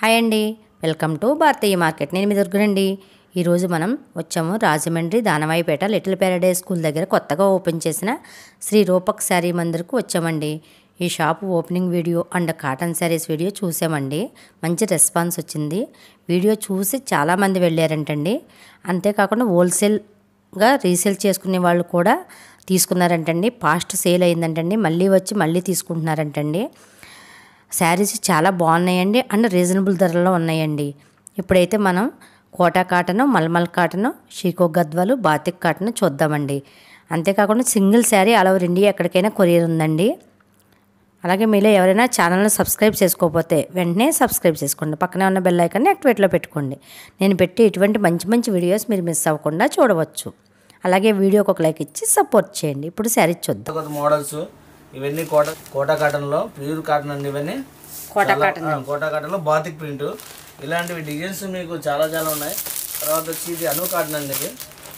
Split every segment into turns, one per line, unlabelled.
Hi అండి welcome to Bharatiya market నేను మీ దుర్గనండి ఈరోజు మనం వచ్చాము Rajahmundry Danavaipeta little paradise school దగ్గర కొత్తగా ఓపెన్ చేసిన శ్రీ రూపక్ శారీ మందిర్కు వచ్చామండి ఈ shop opening video and cotton saris video చూసామండి మంచి రెస్పాన్స్ వచ్చింది వీడియో చూసి చాలామంది వెళ్ళారంటండి అంతేకాకుండా హోల్సేల్గా రీసేల్ చేసుకునే వాళ్ళు కూడా తీసుకున్నారంటండి ఫాస్ట్ సేల్ అయిందంటండి మళ్ళీ వచ్చి మళ్ళీ తీసుకుంటున్నారంటండి శారీస్ చాలా బాగున్నాయండి అండ్ రీజనబుల్ ధరల్లో ఉన్నాయండి ఇప్పుడైతే మనం కోటా కాటను మల్మల్ కాటను షీకో గద్వాలు బాతిక్ కాటను చూద్దామండి అంతేకాకుండా single sari all over India ఎక్కడికైనా కొరియర్ ఉందండి అలాగే మీలో ఎవరైనా ఛానల్ని సబ్స్క్రైబ్ చేసుకోకపోతే వెంటనే సబ్స్క్రైబ్ చేసుకోండి పక్కనే ఉన్న బెల్ ఐకాన్ని యాక్టివేట్లో పెట్టుకోండి నేను పెట్టే ఇటువంటి మంచి మంచి వీడియోస్ మీరు మిస్ అవ్వకుండా చూడవచ్చు అలాగే వీడియోకి ఒక లైక్ ఇచ్చి సపోర్ట్ చేయండి ఇప్పుడు శారీ చూద్దాం
కొత్త మోడల్స్ ఇవన్నీ కోట కోటా కాటన్ లో ప్యూర్ కాటన్ అండి ఇవన్నీ
కోటా
చాలా- ఆ, కోటా కాటన్ లో బాతిక్ ప్రింట్ ఇలాంటివి డిజైన్స్ మీకు చాలా చాలా ఉన్నాయి తర్వాత వచ్చి ఇది అను కాటన్ అండి ఇది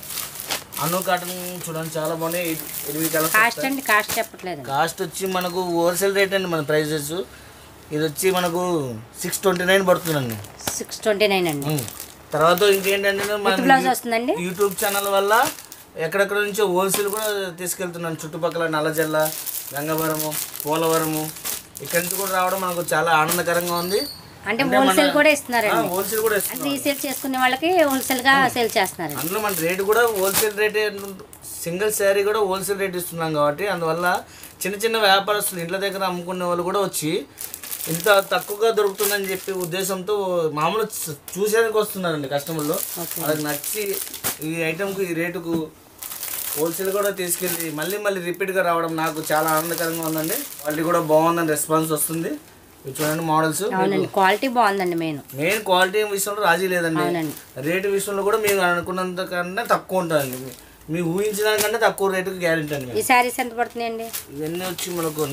అను కాటన్ చూడండి చాలా బాగున్నాయి ఇది- ఎనిమిది కలర్స్
కాస్ట్ అండి కాస్ట్ చెప్పట్లేదు
కాస్ట్ వచ్చి మనకు హోల్సేల్ రేట్ అండి మన ప్రైజెస్ ఇది వచ్చి మనకు సిక్స్ ట్వంటీ నైన్ పడుతుందండి
సిక్స్ ట్వంటీ నైన్ అండి
ఉమ్. తర్వాత ఇంకేంటంటే మన
బ్లౌజ్ వస్తుందండి
యూట్యూబ్ ఛానల్ వల్ల ఎక్కడెక్కడ నుంచో హోల్సేల్ కూడా తీసుకెళ్తున్నాను చుట్టుపక్కల నల్లజల్ల గంగవరము పోలవరము ఇక్కడి నుంచి కూడా రావడం మనకు చాలా ఆనందకరంగా ఉంది
అంటే హోల్సేల్ కూడా ఇస్తున్నారండి
హోల్సేల్ కూడా ఇస్తున్నాం
రీసేల్ చేసుకునే వాళ్ళకి హోల్సేల్ గా సేల్ చేస్తున్నారండి
అందులో మన రేట్ కూడా హోల్సేల్ రేటే సింగిల్ శారీ కూడా హోల్సేల్ రేట్ ఇస్తున్నాం కాబట్టి అందువల్ల చిన్న చిన్న వ్యాపారస్తులు ఇంట్ల దగ్గర అమ్ముకునే వాళ్ళు కూడా వచ్చి ఇంత తక్కువగా దొరుకుతుందని చెప్పి ఉద్దేశంతో మామూలు చ- చూసేందుకు వస్తున్నారండి కస్టమర్లు వాళ్ళకి నచ్చి ఈ ఐటెంకు ఈ రేటుకు హోల్సేల్ కూడా తీసుకెళ్ళి మళ్ళీ మళ్ళీ రిపీట్గా రావడం నాకు చాలా ఆనందకరంగా ఉందండి క్వాలిటీ కూడా బాగుందని రెస్పాన్స్ వస్తుంది ఇవి చూడండి మోడల్స్
అవునండి క్వాలిటీ బాగుందండి మెయిన్
మెయిన్ క్వాలిటీ విషయంలో రాజీ లేదండి
అవునండి.
రేటు విషయంలో కూడా మీరు అనుకున్నంత కన్నా తక్కువ ఉంటుందండి మీ- మీ ఊహించడానికంటే తక్కువ రేటుకి గ్యారెంటీ అండి
ఈ శారీస్ ఎంత పడుతున్నాయండి
ఇవన్నీ వచ్చి మనకు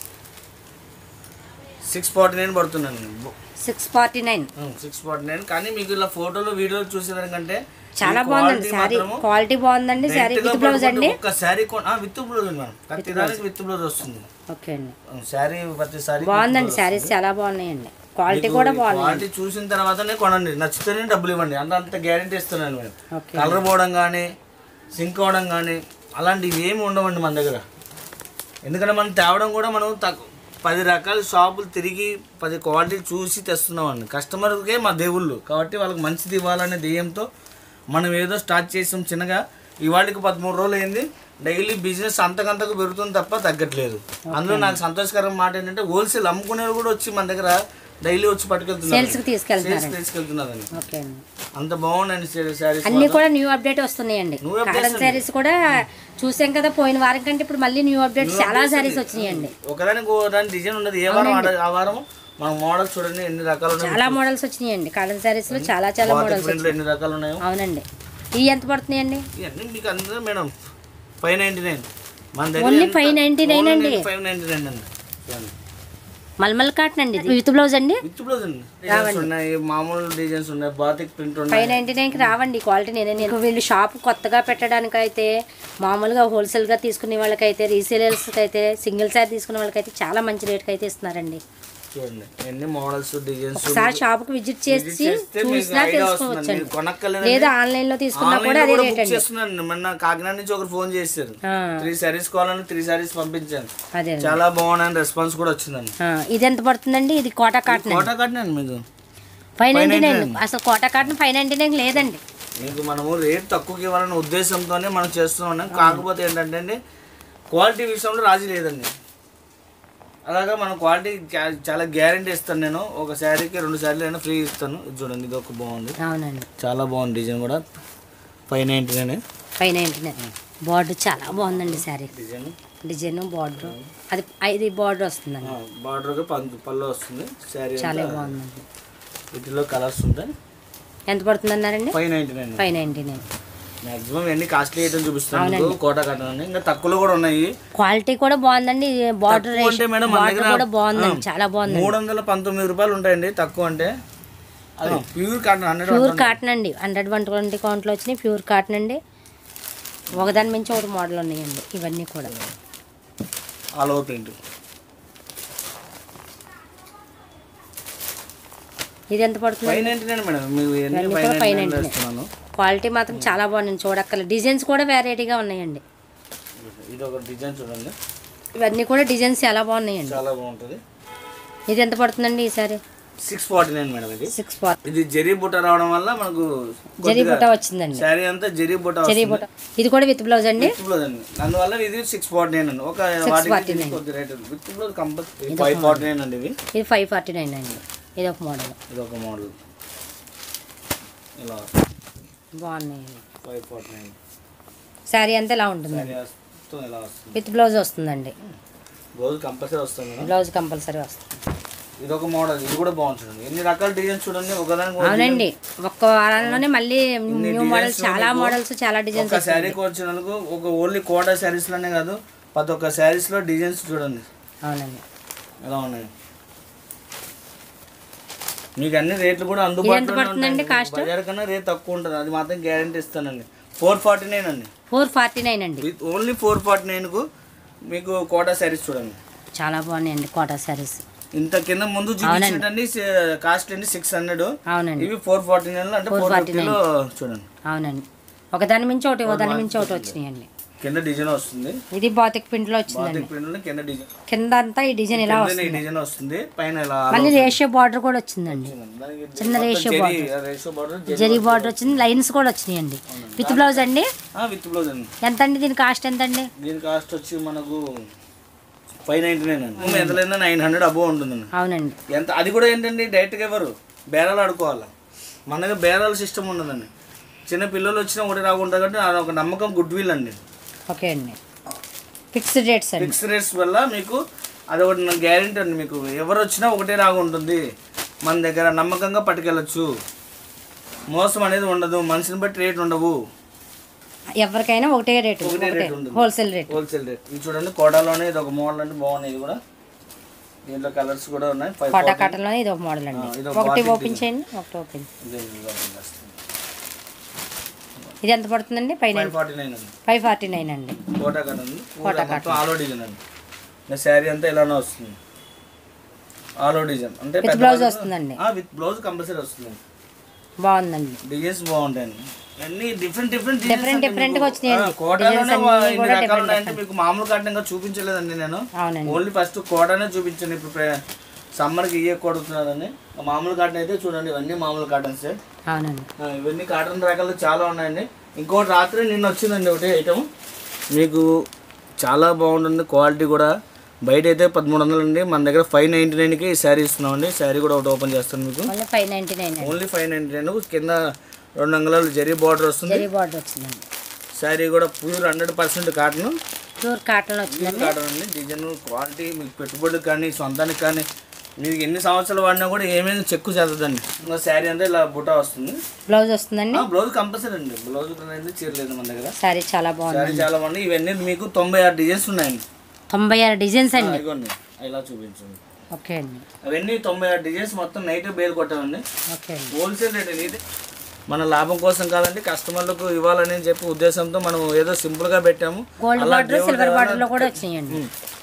సిక్స్ ఫార్టీ నైన్ పడుతుందండి
six forty nine
six forty nine కానీ మీకు ఇలా ఫోటోలు వీడియోలు చూసేదానికంటే
చాలా
ఈ
బాగుందండి
quality
శారీ
మాత్రము
క్వాలిటీ బాగుందండి శారీ
direct గా
విత్ బ్లౌజ్
పడుకుంటే
అండి
ఒక్క శారీ విత్ బ్లౌజ్ అండి మేడం ప్రతి దానికి విత్ బ్లౌజ్ వస్తుంది
ఓకే అండి
శారీ ప్రతి శారీ
బాగుందండి శారీస్ చాలా బాగున్నాయండి క్వాలిటీ కూడా బాగుంది
క్వాలిటీ చూసిన తర్వాతనే కొనండి నచ్చితేనే డబ్బులు ఇవ్వండి అంత అంత గ్యారంటీ ఇస్తున్నాను మేము
ఓకే
కలర్ పోవడం కానీ సింక్ అవడం కానీ అలాంటివి ఏమి ఉండవండి మన దగ్గర ఎందుకంటే మనం తేవడం కూడా మనం తక్కువ పది రకాల షాపులు తిరిగి పది క్వాలిటీ చూసి తెస్తున్నామండి కస్టమర్కే మా దేవుళ్ళు కాబట్టి వాళ్ళకి మంచిది ఇవ్వాలనే ధ్యేయంతో మనం ఏదో స్టార్ట్ చేసాం చిన్నగా ఇవాళకి పదమూడు రోజులు అయింది డైలీ బిజినెస్ అంతకంతకు పెరుగుతుంది తప్ప తగ్గట్లేదు అందులో నాకు సంతోషకరం మాట ఏంటంటే హోల్సేల్ అమ్ముకునేవి కూడా వచ్చి మన దగ్గర డైలీ వచ్చి పట్టుకెళ్తున్నారు
సేల్స్ కి తీసుకెళ్తున్నారు
సేల్స్ తీసుకెళ్తున్నారండి
ఓకే అండి
అంత బాగుందండి శారీస్
అన్ని కూడా న్యూ అప్డేట్ వస్తున్నాయండి
New updates
కాటన్ శారీస్ కూడా చూసాం కదా పోయిన వారం కంటే ఇప్పుడు మళ్ళీ న్యూ అప్డేట్ చాలా శారీస్ వచ్చినాయండి
ఒకదానికి ఒకదాని డిజైన్ ఉన్నది ఏ వారం ఆడ- ఆ వారం మన మోడల్ చూడండి ఎన్ని రకాలు ఉన్నాయి
చాలా మోడల్స్ వచ్చినాయండి కాటన్ శారీస్ లో చాలా చాలా మోడల్స్
ప్రింట్లు ఎన్ని రకాలు ఉన్నాయో
అవునండి ఇవి ఎంత పడుతున్నాయండి
ఇవన్నీ మీకు అందరూ మేడం ఫైవ్ నైన్టీ నైన్ మన
Only 599 అండి.
ఫైవ్ నైన్టీ నైన్ అండి చూడండి.
మల్మల్ కాటన్ అండి ఇది విత్ బ్లౌజ్ అండి
విత్ బ్లౌజ్ అండి డిజైన్స్ ఉన్నాయి మామూలు డిజైన్స్ ఉన్నాయి బాతిక్ ప్రింట్ ఉన్నాయి
ఫైవ్ నైంటీ నైన్కి రావండి క్వాలిటీ నేనే నేను వీళ్ళు షాప్ కొత్తగా పెట్టడానికి అయితే మామూలుగా హోల్సేల్గా తీసుకునే వాళ్ళకైతే రీసేలర్స్కి అయితే సింగిల్ సారీ తీసుకునే వాళ్ళకైతే చాలా మంచి రేట్కి అయితే ఇస్తున్నారండి
చూడండి ఎన్ని మోడల్స్ డిజైన్స్
ఒకసారి షాప్కి విజిట్ చేసి
చేస్తే మీకు
చూసినా
ఐడియా వస్తుంది
తెలుసుకోవచ్చండి
మీరు కొనక్కర్లేదండి
లేదా ఆన్లైన్లో తీసుకున్నా కూడా
ఆన్లైన్
అదే
కూడా
రేట్
బుక్
అండి
చేస్తున్నాను మొన్న కాకినాడ నుంచి ఒకరు ఫోన్ చేశారు
ఆ,
త్రీ సారీస్ కావాలని త్రీ సారీస్ పంపించాను
అదే అండి.
చాలా బాగున్నాయని రెస్పాన్స్ కూడా వచ్చిందండి
ఆ, ఇది ఎంత పడుతుందండి ఇది కోటా కాటన్
కోట కట్టినాను మీకు
ఫైవ్ నైంటీ నైన్ అసలు Kota cotton five ninety nine లేదండి
మీకు మనము రేట్ తక్కువకి ఇవ్వాలనే ఉద్దేశంతోనే మనం చేస్తున్నాం కాకపోతే ఏంటంటే అండి క్వాలిటీ విషయంలో రాజీ లేదండి అలాగా మనం క్వాలిటీ చా- చాలా గ్యారంటీ ఇస్తాను నేను ఒక శారీకి రెండు శారీలు అయినా ఫ్రీ ఇస్తాను ఇది చూడండి ఇది ఒక బాగుంది
అవునండి
చాలా బాగుంది డిజైన్ కూడా five ninety nine
five ninety nine border చాలా బాగుందండి శారీ
డిజైన్
డిజైన్ బార్డర్ అది ఇది బార్డర్ వస్తుందండి
బార్డర్గా పంచు పళ్ళు వస్తుంది శారీ
చాలా బాగుందండి
వీటిలో కలర్స్ ఉంటాయి
ఎంత పడుతుంది అన్నారండి
five ninety nine
five ninety nine
maximum ఎన్ని కాస్ట్లీ ఐటమ్ చూపిస్తాను మీకు కోట కట్టన్ అని ఇంకా తక్కువలో కూడా ఉన్నాయి
క్వాలిటీ కూడా బాగుందండి బార్డర్
తక్కువ అంటే మేడం మన
బార్డర్
దగ్గర
కూడా బాగుందండి చాలా బాగుంది
మూడు వందల పంతొమ్మిది రూపాయలు ఉంటాయండి తక్కువ అంటే అది pure cotton hundred
pure cotton అండి హండ్రెడ్ వన్ ట్వంటీ కౌంట్లో వచ్చినాయి ప్యూర్ కాటన్ అండి ఒకదాని మించి ఒకటి మోడల్ ఉన్నాయండి ఇవన్నీ కూడా
ఆల్ ఓవర్ ప్రింట్
ఇది ఎంత పడుతుంది
ఫైవ్ నైన్టీ నైన్ మేడం మీకు ఎన్ని
ఇవన్నీ
ఫైవ్
కూడా ఫైవ్
నైన్టీ
నైన్టీ
ఇస్తున్నాను
క్వాలిటీ మాత్రం చాలా బాగుంది చూడక్కర్లేదు డిజైన్స్ కూడా వెరైటీగా ఉన్నాయండి
ఇది ఒక డిజైన్ చూడండి
ఇవన్నీ కూడా డిజైన్స్ చాలా బాగున్నాయండి
చాలా బాగుంటుంది
ఇది ఎంత పడుతుందండి ఈసారి
సిక్స్ ఫార్టీ నైన్ మేడం ఇది
సిక్స్ ఫార్
ఇది జరీ బుట్ట రావడం వల్ల మనకు
జరీ బుట్ట వచ్చిందండి
శారీ అంతా జరీ బుట్ట
జరీ బుట్ట ఇది కూడా విత్ బ్లౌజ్ అండి
విత్ బ్లౌజ్ అండి అందువల్ల ఇది సిక్స్ ఫార్టీ నైన్ అండి ఒక
649.
వాటికి ఇది కొద్ది rate with blouse compulsory five forty nine అండి ఇవి
ఇది ఫైవ్ ఫార్టీ నైన్ అండి ఇది ఒక మోడల్
ఇది ఒక మోడల్ ఇలా
బాగున్నాయండి
ఫైవ్ ఫార్టీ నైన్
శారీ అంతా ఇలా ఉంటుంది
శారీ వస్తుంది ఇలా వస్తుంది
విత్ బ్లౌజ్ వస్తుందండి
బ్లౌజ్ కంపల్సరీ వస్తుంది మేడం
బ్లౌజ్ కంపల్సరీ వస్తుంది
ఇది ఒక మోడల్ ఇది కూడా బాగుంది చూడండి ఎన్ని రకాల డిజైన్స్ చూడండి ఒకదానికి ఒక
అవునండి ఒక్క వారంలోనే మళ్ళీ న్యూ మోడల్స్ చాలా మోడల్స్ చాలా డిజైన్స్
ఒక శారీకి వచ్చిన వాళ్ళకు ఒక ఓన్లీ కోటా శారీస్లోనే కాదు ప్రతి ఒక్క శారీస్లో డిజైన్స్ చూడండి
అవునండి
ఎలా ఉన్నాయి మీకు అన్ని రేట్లు కూడా అందుబాటులో
పడుతుందండి కాస్ట్?
బజార్ కన్నా రేట్ తక్కువ ఉంటుంది అది మాత్రం గ్యారంటీ ఇస్తానండి ఫోర్ ఫార్టీ నైన్ అండి
ఫోర్ ఫార్టీ నైన్ అండి
విత్ ఓన్లీ ఫోర్ ఫార్టీ నైన్కు మీకు కోటా శారీస్ చూడండి
చాలా బాగున్నాయండి కోటా శారీస్
ఇంత కింద ముందు చూపించేటండి కాస్ట్ అండి సిక్స్ హండ్రెడ్
అవునండి
ఇవి ఫోర్ ఫార్టీ నైన్ అంటే ఫోర్ ఫిఫ్టీలో చూడండి
అవునండి ఒకదాని మించి ఒకటి ఒకదాని మించి ఒకటి వచ్చినాయండి
కింద డిజైన్ వస్తుంది
ఇది బాతిక్ పిండిలో వచ్చిందండి
బాతిక్ ప్రింట్లో కింద డిజైన్
కింద అంతా ఈ డిజైన్ ఇలా
కింద
వస్తుంది
ఈ డిజైన్ వస్తుంది పైన ఇలా
మళ్ళీ రేషియో బార్డర్ కూడా వచ్చిందండి
దానికి
చిన్న
మొత్తం
ratio
zari ratio border
zari border వచ్చింది లైన్స్ కూడా వచ్చినాయండి విత్ బ్లౌజ్ అండి
విత్ బ్లౌజ్ అండి
ఎంత అండి దీని కాస్ట్ ఎంత అండి
దీని కాస్ట్ వచ్చి మనకు ఫైవ్ నైంటీ నైన్ అండి ఎంత లేదా నైన్ హండ్రెడ్ అబోవ్ ఉంటుందండి
అవునండి
ఎంత అది కూడా ఏంటండి డైరెక్ట్గా ఎవరు బేరాలు ఆడుకోవాలి మన దగ్గర బేరాల సిస్టమ్ ఉండదండి చిన్న పిల్లలు వచ్చినా ఒకటి రాకుండా కాబట్టి అది ఒక నమ్మకం గుడ్ విల్ అండి
ఓకే అండి ఫిక్స్డ్ రేట్స్ అండి
ఫిక్స్ రేట్స్ వల్ల మీకు అది ఒకటి నా గ్యారెంటీ అండి మీకు ఎవరు వచ్చినా ఒకటే రాగా ఉంటుంది మన దగ్గర నమ్మకంగా పట్టుకెళ్ళచ్చు మోసం అనేది ఉండదు మనిషిని బట్టి రేట్ ఉండవు
ఎవరికైనా ఒకటే రేటు
ఒకటే
ఒకటే
రేట్ ఉంటుంది
హోల్సేల్ రేట్
హోల్సేల్ రేట్ ఇది చూడండి కోటాలోనే ఇది ఒక మోడల్ అంటే బాగున్నాయి ఇది కూడా దీంట్లో కలర్స్ కూడా ఉన్నాయి ఫైవ్
కోటా కాటన్లో ఇది ఒక మోడల్ అండి
ఆ, ఇది ఒక
ఒకటి
బాటిక్
ఓపెన్ చేయండి ఒకటి ఓపెన్
ఇది ఓపెన్ చేస్తాను
ఇది ఎంత పడుతుందండి పైన
ఫైవ్ ఫార్టీ నైన్ అండి
ఫైవ్ ఫార్టీ నైన్ అండి
కోటా కట్ ఉంది పూరా మొత్తం ఆలో డిజైన్ అండి నా శారీ అంతా ఇలానే వస్తుంది ఆలో డిజైన్ అంటే
విత్ బ్లౌజ్ వస్తుందండి
విత్ బ్లౌజ్ కంపల్సరీ వస్తుందండి
బాగుందండి
డిజైన్స్ బాగుంటాయండి అన్ని డిఫరెంట్ డిఫరెంట్
Different different గా వచ్చినాయండి.
కోటాలోనే
Designs
వా-
అన్నీ
ఇన్ని
కూడా
రకాలు
different
ఉన్నాయంటే మీకు మామూలు కాటన్ ఇంకా చూపించలేదండి నేను
అవునండి
ఓన్లీ ఫస్ట్ కోటానే చూపించండి ఇప్పుడు ప్రే- సమ్మర్కి ఇయ్యే కొడుతున్నారని మామూలు కాటన్ అయితే చూడండి ఇవన్నీ మామూలు కాటన్సే
అవునండి
ఆ, ఇవన్నీ కాటన్ రకాలు చాలా ఉన్నాయండి ఇంకోటి రాత్రి నిన్న వచ్చిందండి ఒకటి ఐటమ్ మీకు చాలా బాగుంటుంది క్వాలిటీ కూడా బయట అయితే పదమూడు వందలు అండి మన దగ్గర ఫైవ్ నైంటీ నైన్కి ఈ శారీ ఇస్తున్నామండి శారీ కూడా ఒకటి ఓపెన్ చేస్తాను మీకు
ఓన్లీ ఫైవ్ నైంటీ నైన్ అండి
ఓన్లీ ఫైవ్ నైంటీ నైన్ కింద రెండు అంగుళాలు జరీ బార్డర్ వస్తుంది
జరీ బార్డర్ వచ్చిందండి
శారీ కూడా pure hundred percent cotton
pure cotton వచ్చిందండి
కాటన్ అండి డిజైన్ క్వాలిటీ మీకు పెట్టుబడికి కానీ సొంతానికి కానీ మీకు ఎన్ని సంవత్సరాలు వాడినా కూడా ఏమైనా చెక్కు చేస్తుందండి ఇంకా శారీ అంతా ఇలా బుటా వస్తుంది
బ్లౌజ్ వస్తుందండి
ఆ, బ్లౌజ్ కంపల్సరీ అండి బ్లౌజ్ అనేది చీరలేదు మన దగ్గర
సారీ చాలా బాగుంది
శారీ చాలా బాగుంది ఇవన్నీ మీకు తొంభై ఆరు డిజైన్స్ ఉన్నాయండి
తొంభై ఆరు డిజైన్స్
ఆ,
అండి
ఇదిగోండి ఇలా చూపించండి
ఓకే అండి
అవన్నీ తొంభై ఆరు డిజైన్స్ మొత్తం నైట్ బేల్ కొట్టామండి
ఓకే అండి
హోల్సేల్ రేట్ అండి ఇది మన లాభం కోసం కాదండి కస్టమర్లకు ఇవ్వాలని చెప్పి ఉద్దేశంతో మనం ఏదో సింపుల్ గా పెట్టాము
గోల్డ్
అలా
బార్డర్
దేవుడి
సిల్వర్
దయ
బార్డర్
వల్ల
లో కూడా వచ్చినాయండి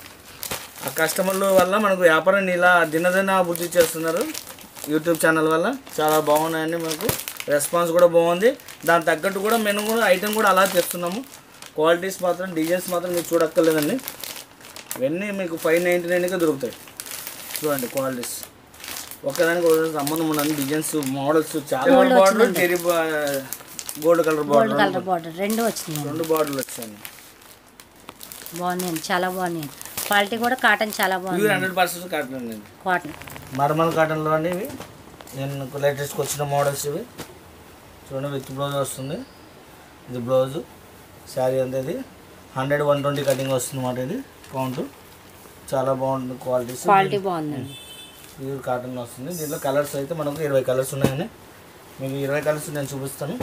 ఆ కస్టమర్ల వల్ల మనకు వ్యాపారాన్ని ఇలా దినదిన అభివృద్ధి చేస్తున్నారు యూట్యూబ్ ఛానల్ వల్ల చాలా బాగున్నాయండి మనకు రెస్పాన్స్ కూడా బాగుంది దాని తగ్గట్టు కూడా మేము కూడా ఐటెం కూడా అలా తెస్తున్నాము క్వాలిటీస్ మాత్రం డిజైన్స్ మాత్రం మీరు చూడక్కర్లేదండి ఇవన్నీ మీకు ఫైవ్ నైంటీ నైన్కే దొరుకుతాయి చూడండి క్వాలిటీస్ ఒక్కదానికి ఒకదానికి సంబంధం ఉండదు డిజైన్స్ మోడల్స్ చాలా border cherry gold colour border
colour border రెండు వచ్చినాయండి
రెండు బార్డర్లు వచ్చాయండి
బాగున్నాయండి చాలా బాగున్నాయండి క్వాలిటీ కూడా కాటన్ చాలా బాగుంది
ప్యూర్ హండ్రెడ్ పర్సెంట్ కాటన్ అండి
కాటన్
నార్మల్ కాటన్లో అండి ఇవి నేను లేటెస్ట్కి వచ్చిన మోడల్స్ ఇవి చూడండి విత్ బ్లౌజ్ వస్తుంది ఇది బ్లౌజు శారీ అంతా ఇది హండ్రెడ్ వన్ ట్వంటీ కటింగ్ వస్తుంది అన్నమాట ఇది కౌంట్ చాలా బాగుంటుంది క్వాలిటీస్
క్వాలిటీ బాగుందండి
ప్యూర్ కాటన్ వస్తుంది దీంట్లో కలర్స్ అయితే మనకు ఇరవై కలర్స్ ఉన్నాయండి మీకు ఇరవై కలర్స్ నేను చూపిస్తాను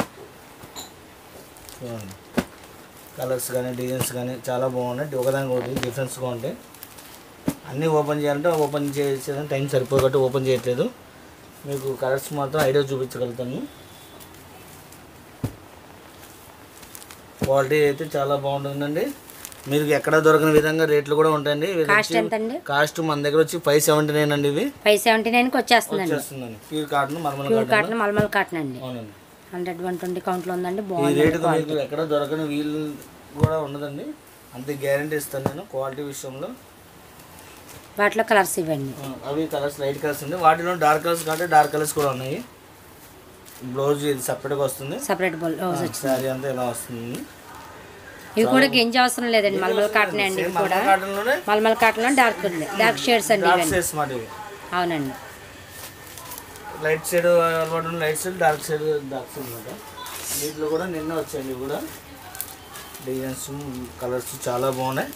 చూడండి కలర్స్ కానీ డిజైన్స్ కానీ చాలా బాగున్నాయి ఒకదానికి ఒకటి డిఫరెన్స్గా ఉంటాయి అన్నీ ఓపెన్ చేయాలంటే ఓపెన్ చేసేదానికి టైం సరిపోదు కాబట్టి ఓపెన్ చేయట్లేదు మీకు కలర్స్ మాత్రం ఐడియా చూపించగలుగుతాను క్వాలిటీ అయితే చాలా బాగుంటుందండి మీరు ఎక్కడ దొరకని విధంగా రేట్లు కూడా ఉంటాయండి ఇవి
కాస్ట్
వచ్చి-
ఎంతండి
కాస్ట్ మన దగ్గర వచ్చి ఫైవ్ సెవెంటీ నైన్ అండి ఇవి
ఫైవ్ సెవెంటీ నైన్కి వచ్చేస్తుందండి
వచ్చేస్తుందండి pure cotton mulmul
pure
cotton
cotton mulmul cotton అండి
అవునండి
హండ్రెడ్ వన్ ట్వంటీ కౌంట్లో ఉందండి
ఈ
బాగుంది
రేటుకు మీకు ఎక్కడ దొరకని వీలు కూడా ఉండదండి అంతే గ్యారంటీ ఇస్తాను నేను క్వాలిటీ విషయంలో
వాటిలో కలర్స్ ఇవ్వండి
ఆ, అవి కలర్స్ లైట్ కలర్స్ ఉంది వాటిలో డార్క్ కలర్స్ కాబట్టి డార్క్ కలర్స్ కూడా ఉన్నాయి బ్లౌజ్ ఇది సపరేట్గా వస్తుంది
సపరేట్ బ్లౌజ్ వచ్చింది
శారీ అంతా ఇలా వస్తుంది
ఇవి కూడా గింజ అవసరం లేదండి మల్మల్ కాటన్ అండి ఇవి కూడా
కాటన్లోనే
మల్మల్ కాటన్లో డార్క్ ఉంది డార్క్ షేడ్స్ అండి
డార్క్
ఇవన్నీ
షేడ్స్ మాట ఇవి
అవునండి
లైట్ షేడ్ అలవాటు ఉన్న light shade dark shade dark shade అనమాట వీటిలో కూడా నిన్న వచ్చాయండి ఇవి కూడా డిజైన్స్ కలర్స్ చాలా బాగున్నాయి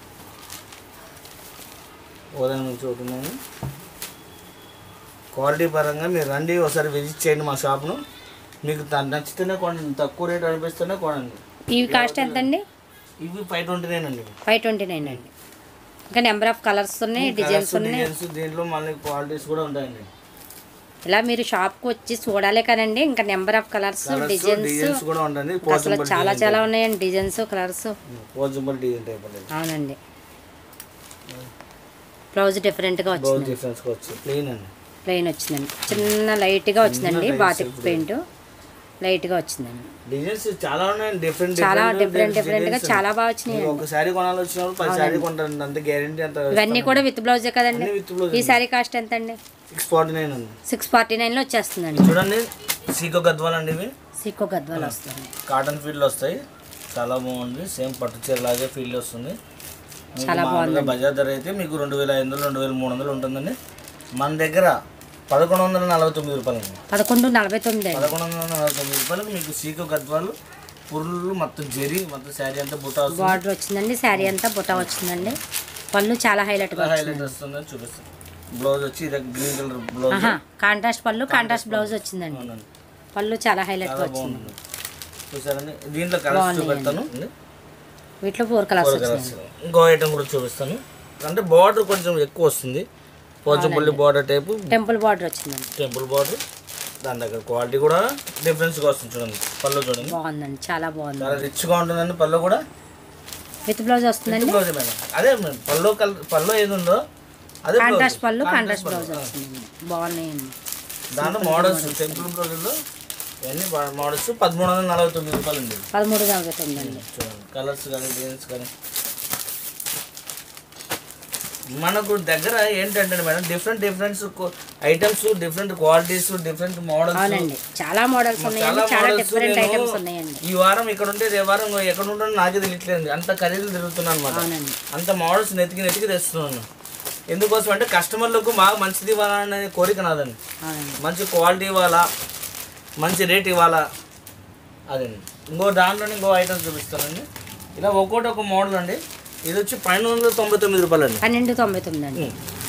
ఉదయం నుంచి అవుతున్నాయి క్వాలిటీ పరంగా మీరు రండి ఒకసారి విజిట్ చేయండి మా షాప్ను మీకు త- నచ్చితేనే కొనండి తక్కువ రేట్ అనిపిస్తేనే కొనండి
ఇవి కాస్ట్ ఎంత అండి
ఇవి ఫైవ్ ట్వంటీ నైన్ అండి
ఫైవ్ ట్వంటీ నైన్ అండి ఇంకా నెంబర్ ఆఫ్ కలర్స్ ఉన్నాయి డిజైన్స్ ఉన్నాయి
డిజైన్స్ దీంట్లో మళ్ళీ క్వాలిటీస్ కూడా ఉంటాయండి
ఇలా మీరు షాప్కి వచ్చి చూడాలి కదండి ఇంకా number of colours
colours
designs
designs కూడా ఉంటుంది
అసలు చాలా చాలా ఉన్నాయండి designs colours
Pochampally design type అండి
అవునండి బ్లౌజ్ డిఫరెంట్గా
బ్లౌజ్
వచ్చింది
డిఫరెన్స్ వచ్చి ప్లెయిన్ అండి
ప్లెయిన్ వచ్చిందండి చిన్న లైట్గా వచ్చిందండి బాతిక్ పెయింట్ లైట్గా వచ్చిందండి
డిజైన్స్ చాలా ఉన్నాయండి డిఫరెంట్
చాలా డిఫరెంట్ డిఫరెంట్గా చాలా బాగా వచ్చినాయి
ఒక శారీ కొనాలి వచ్చినప్పుడు పది శారీ కొంటారండి అంత గ్యారంటీ అంత
ఇవన్నీ కూడా విత్ బ్లౌజే కదండి
విత్ బ్లౌజ్
ఈ సారీ కాస్ట్ ఎంత అండి
సిక్స్ ఫార్టీ నైన్ అండి
సిక్స్ ఫార్టీ నైన్లో వచ్చేస్తుందండి
చూడండి సీకో గద్వాలు అండి ఇవి
సీకో గద్వాలు వస్తుంది
కాటన్ ఫీల్డ్ వస్తాయి చాలా బాగుంది సేమ్ పట్టు చీర లాగే ఫీల్డ్ వస్తుంది మీకు
చాలా
మామూలుగా బజార్ ధర అయితే మీకు రెండు వేల ఐదు వందలు రెండు వేల మూడు వందలు ఉంటుందండి మన దగ్గర పదకొండు వందల నలభై తొమ్మిది రూపాయలు అండి
పదకొండు నలభై తొమ్మిది అండి
పదకొండు వందల నలభై తొమ్మిది రూపాయలకు మీకు సీకో గద్వాలు పురుళ్ళు మొత్తం జరి మొత్తం శారీ అంతా బుట్ట వస్తుంది
బార్డర్ వచ్చిందండి శారీ అంతా బుట్ట వచ్చిందండి పళ్ళు చాలా హైలైట్గా
హైలైట్ వస్తుందని చూపిస్తాను బ్లౌజ్ వచ్చి ఇది గ్రీన్ కలర్ బ్లౌజ్
ఆహా కాంట్రాస్ట్ పళ్ళు కాంట్రాస్ట్ బ్లౌజ్ వచ్చిందండి
అవునండి
పళ్ళు చాలా హైలైట్గా
చాలా
వచ్చింది
బాగుంది చూసారండి దీంట్లో కలర్స్ చూపెడతాను
వీటిలో ఫోర్ కలర్స్
ఫోర్ కలర్స్ ఇంకో ఐటమ్ కూడా చూపిస్తాను అంటే బార్డర్ కొంచెం ఎక్కువ వస్తుంది Pochampally border type
temple border వచ్చిందండి
టెంపుల్ బార్డర్ దాని దగ్గర క్వాలిటీ కూడా డిఫరెన్స్గా వస్తుంది చూడండి పళ్ళు చూడండి
బాగుందండి చాలా బాగుంది
చాలా రిచ్గా ఉంటుందండి పళ్ళు కూడా
విత్ బ్లౌజ్ వస్తుందండి
బ్లౌజ్ మేడం అదే మేడం పళ్ళు కలర్ పళ్ళు ఏది ఉందో అదే బ్లౌజ్
కాంట్రాస్ట్ పళ్ళు కాంట్రాస్ట్ బ్లౌజ్ వస్తుందండి బాగున్నాయండి
దాంట్లో మోడల్స్ టెంపుల్ బ్లౌజ్లో ఇవన్నీ మోడల్స్ పదమూడు వందల నలభై తొమ్మిది రూపాయలు అండి
పదమూడు నలభై తొమ్మిది అండి
చూడండి కలర్స్ కానీ డిజైన్స్ కానీ మనకు దగ్గర ఏంటంటే madam different different items different qualities different models
అవునండి చాలా మోడల్స్ ఉన్నాయండి చాలా డిఫరెంట్ ఐటమ్స్ ఉన్నాయండి
ఈ వారం ఇక్కడ ఉంటే రే వారం ఇంకో ఎక్కడ ఉంటానో నాకే తెలియట్లేదు అంత ఖరీదులు తిరుగుతున్నాను అనమాట
అవునండి
అంత మోడల్స్ నెతికి నెతికి తెస్తున్నాను ఎందుకోసం అంటే కస్టమర్లకు బాగా మంచిది ఇవ్వాలనే కోరిక నాదండి
అవునండి
మంచి క్వాలిటీ ఇవ్వాలా మంచి రేట్ ఇవ్వాలా అదండి ఇంకో దాంట్లోనే ఇంకో ఐటమ్ చూపిస్తానండి ఇలా ఒక్కోటి ఒక మోడల్ అండి ఇది వచ్చి పన్నెండు వందల తొంభై తొమ్మిది రూపాయలు అండి
పన్నెండు తొంభై తొమ్మిది అండి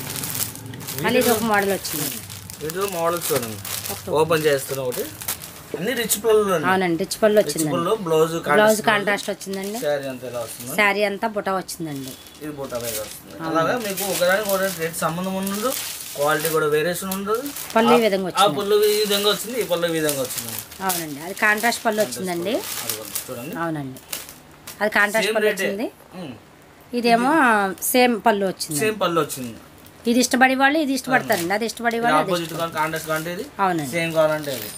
మళ్ళీ ఇది ఒక మోడల్ వచ్చింది
వీటిలో మోడల్స్ చూడండి ఓపెన్ చేస్తున్నా ఒకటి అన్ని రిచ్ పళ్ళు అండి
అవునండి రిచ్ పళ్ళు
రిచ్
వచ్చిందండి
పళ్ళు బ్లౌజ్
బ్లౌజ్ కాంట్రాస్ట్ వచ్చిందండి
శారీ అంతా ఇలా వస్తుంది
శారీ అంతా బుట్ట వచ్చిందండి
ఇది బుట్ట మీద వస్తుంది అలాగా మీకు ఒకదానికి ఒకటి రేట్ సంబంధం ఉండదు క్వాలిటీ కూడా వేరియేషన్ ఉండదు
పళ్ళు ఈ విధంగా
ఆ
వచ్చింది
పళ్ళు ఈ విధంగా వచ్చింది ఈ పళ్ళు ఈ విధంగా వచ్చింది
అవునండి అది కాంట్రాస్ట్ పళ్ళు వచ్చిందండి
అది కూడా చూడండి
అవునండి అది కాంట్రాస్ట్
సేమ్
పళ్ళు
రేటే
వచ్చింది ఇదేమో సేమ్ పళ్ళు వచ్చింది
సేమ్ పళ్ళు వచ్చింది
ఇది ఇష్టపడే వాళ్ళు ఇది ఇష్టపడతారండి అది ఇష్టపడే వాళ్ళు అది
ఆపోజిట్ కాంటాక్ట్ కాంటే ఇది
అవునండి
సేమ్ కావాలంటే అది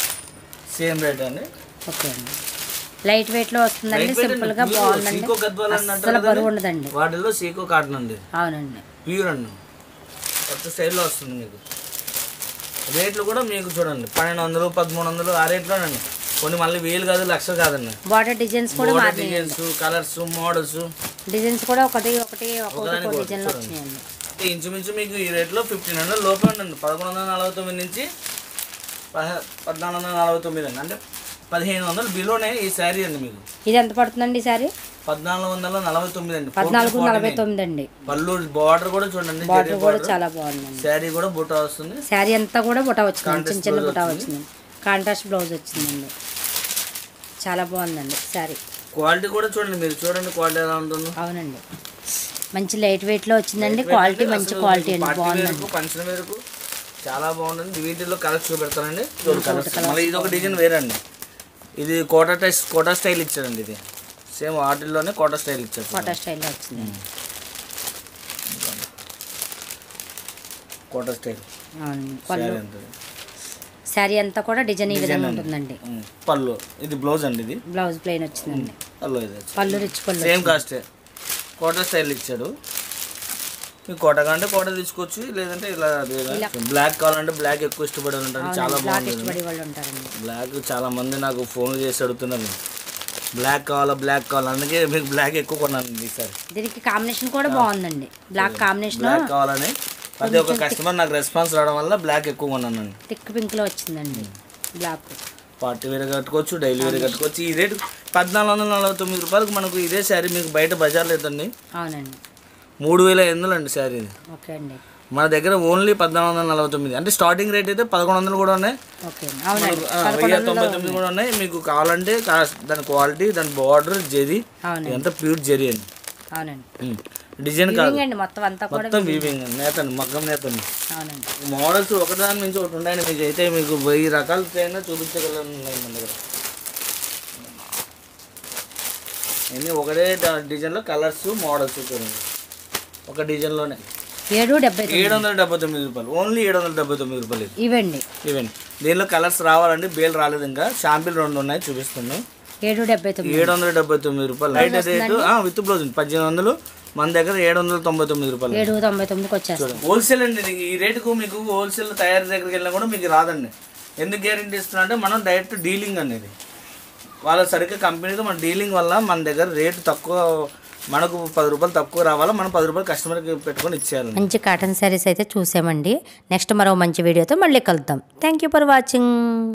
సేమ్ రేట్ అండి
ఓకే అండి లైట్ వెయిట్ లో వస్తుందండి
Light weight
సింపుల్ గా
అండి.
బాగుందండి
సీకో గద్వాలు అని అంటారు
అసలు
కదండి.
బరువు ఉండదండి
వాటిలో సీకో కాటన్ అండి
అవునండి
ప్యూర్ అండి కొత్త స్టైల్లో వస్తుంది మీకు రేట్లు కూడా మీకు చూడండి పన్నెండు వందలు పదమూడు వందలు ఆ రేట్లోనండి కొన్ని మళ్ళీ వేలు కాదు లక్షలు కాదండి
బార్డర్ డిజైన్స్ కూడా మారినాయి
డిజైన్స్ కలర్స్ మోడల్స్
డిజైన్స్ కూడా ఒకటి ఒకటి ఒక్కొక్కటి
ఒకదానికి
ఒక్కో
ఒకటి
డిజైన్లో
చూడండి.
వచ్చినాయండి
ఇంచుమించు మీకు ఈ రేట్లో ఫిఫ్టీన్ హండ్రెడ్ లోపే ఉండండి పదకొండు వందల నలభై తొమ్మిది నుంచి పదహ- పద్నాలుగు వందల నలభై తొమ్మిది అండి అంటే పదిహేను వందలు బిలోనే ఈ శారీ అండి మీకు
ఇది ఎంత పడుతుందండి ఈసారి
పద్నాలుగు వందల నలభై తొమ్మిది అండి
పద్నాలుగు నలభై తొమ్మిది అండి
పళ్ళు బార్డర్ కూడా చూడండి
బార్డర్ కూడా చాలా బాగుందండి
శారీ కూడా బుట్ట వస్తుంది
శారీ అంతా కూడా బుటా వచ్చిందండి చిన్న చిన్న బుటా వచ్చిందండి కాంట్రాస్ట్ బ్లౌజ్ వచ్చిందండి చాలా బాగుందండి శారీ
క్వాలిటీ కూడా చూడండి మీరు చూడండి క్వాలిటీ ఎలా ఉంటుందో
అవునండి మంచి లైట్ వెయిట్లో వచ్చిందండి క్వాలిటీ మంచి క్వాలిటీ అండి
పార్టీ
బాగుందండి
వేరుకు పంచన వేరుకు చాలా బాగుంటుంది వీటిల్లో కలర్స్ చూపెడతానండి చూడు కలర్స్ మళ్ళీ ఇది ఒక డిజైన్ వేరండి ఇది కోటా టైస్ కోటా స్టైల్ ఇచ్చారండి ఇది సేమ్ వాటిల్లోనే కోట స్టైల్ ఇచ్చారు
ఫోటో స్టైల్లో వచ్చింది
కోట స్టైల్
అవునండి పళ్ళు
శారీ అంతా
శారీ అంతా కూడా డిజైన్ ఈ విధంగా ఉంటుందండి
ఉమ్. పళ్ళు ఇది బ్లౌజ్ అండి ఇది
బ్లౌజ్ ప్లెయిన్ వచ్చిందండి
పళ్ళు ఇది వచ్చి.
పళ్ళు రిచ్ పళ్ళు
సేమ్ కాస్టే కోట స్టైల్ ఇచ్చాడు మీకు కోట కంటే కోట తీసుకోవచ్చు లేదంటే ఇలా బ్లాక్ కావాలంటే బ్లాక్ ఎక్కువ ఇష్టపడే ఉంటారు చాలా
బ్లాక్
బాగుంది
ఇష్టపడే వాళ్ళు ఉంటారండి
బ్లాక్ చాలా మంది నాకు ఫోన్ చేసి అడుగుతున్నారు బ్లాక్ కావాలా బ్లాక్ కావాలా అందుకే మీకు బ్లాక్ ఎక్కువ కొన్నాను ఈసారి
దీనికి కాంబినేషన్ కూడా బాగుందండి బ్లాక్ కాంబినేషన్
బ్లాక్ కావాలని ప్రతి ఒక్క కస్టమర్ నాకు రెస్పాన్స్ రావడం వల్ల బ్లాక్ ఎక్కువ కొన్నాను
థిక్ పింక్ లో వచ్చిందండి బ్లాక్
పార్టీ వేర్ కట్టుకోవచ్చు డైలీ వేర్ కట్టుకోవచ్చు ఈ రేటు పద్నాలుగు వందల నలభై తొమ్మిది రూపాయలకు మనకు ఇదే శారీ మీకు బయట బజార్లో అవుతుంది
అవునండి
మూడు వేల ఎనిమిది అండి శారీ ఇది
ఓకే అండి
మన దగ్గర ఓన్లీ పద్నాలుగు వందల నలభై తొమ్మిది అంటే స్టార్టింగ్ రేట్ అయితే పదకొండు వందలు కూడా ఉన్నాయి
ఓకే అండి అవునండి
ఆ, వెయ్యి తొంభై తొమ్మిది కూడా ఉన్నాయి మీకు కావాలంటే కా- దాని క్వాలిటీ దాని బార్డర్ జెరీ
అవునండి
ఇదంతా ప్యూర్ జెరీ అండి
అవునండి
డిజైన్ కాదు
Weaving అండి మొత్తం అంతా కూడా
మొత్తం వీవింగ్ నేతండి మగ్గం నేతండి
అవునండి
మోడల్స్ ఒకదాని నుంచి ఒకటి ఉన్నాయండి మీకు అయితే మీకు వెయ్యి రకాల చైనా చూపించగలను ఉన్నాయి మన దగ్గర అన్నీ ఒకటే డ- డిజైన్లో కలర్స్ మోడల్స్ చూడండి ఒక డిజైన్లోనే
ఏడు డెబ్బై తొమ్మిది
ఏడు వందల డెబ్బై తొమ్మిది రూపాయలు ఓన్లీ ఏడు వందల డెబ్బై తొమ్మిది రూపాయలు ఇది
ఇవండి
ఈవెన్ దీనిలో కలర్స్ రావాలండి బేల్ రాలేదు ఇంకా షాంపిల్ రెండు ఉన్నాయి చూపిస్తున్నాయి
ఏడు డెబ్బై తొమ్మిది
ఏడు వందల డెబ్బై తొమ్మిది రూపాయలు లైట్ రేటు విత్ బ్లౌజ్ ఉంది పద్దెనిమిది వందలు మన దగ్గర ఏడు వందల తొంభై తొమ్మిది రూపాయలు
ఏడు తొంభై తొమ్మిదికి వచ్చేస్తుంది
చూడండి హోల్సేల్ అండి ఇది. ఈ రేటుకు మీకు హోల్సేల్ తయారీ దగ్గరికి వెళ్ళినా కూడా మీకు రాదండి ఎందుకు గ్యారెంటీ ఇస్తున్నా అంటే మనం డైరెక్ట్ డీలింగ్ అనేది వాళ్ళ సరిగ్గా కంపెనీతో మన డీలింగ్ వల్ల మన దగ్గర రేటు తక్కువ మనకు పది రూపాయలు తక్కువ రావాలా మనం పది రూపాయలు కస్టమర్కి పెట్టుకొని ఇచ్చేయాలి
మంచి కాటన్ శారీస్ అయితే చూసామండి నెక్స్ట్ మరో మంచి వీడియోతో మళ్ళీ కలుద్దాం థ్యాంక్ యూ ఫర్ వాచింగ్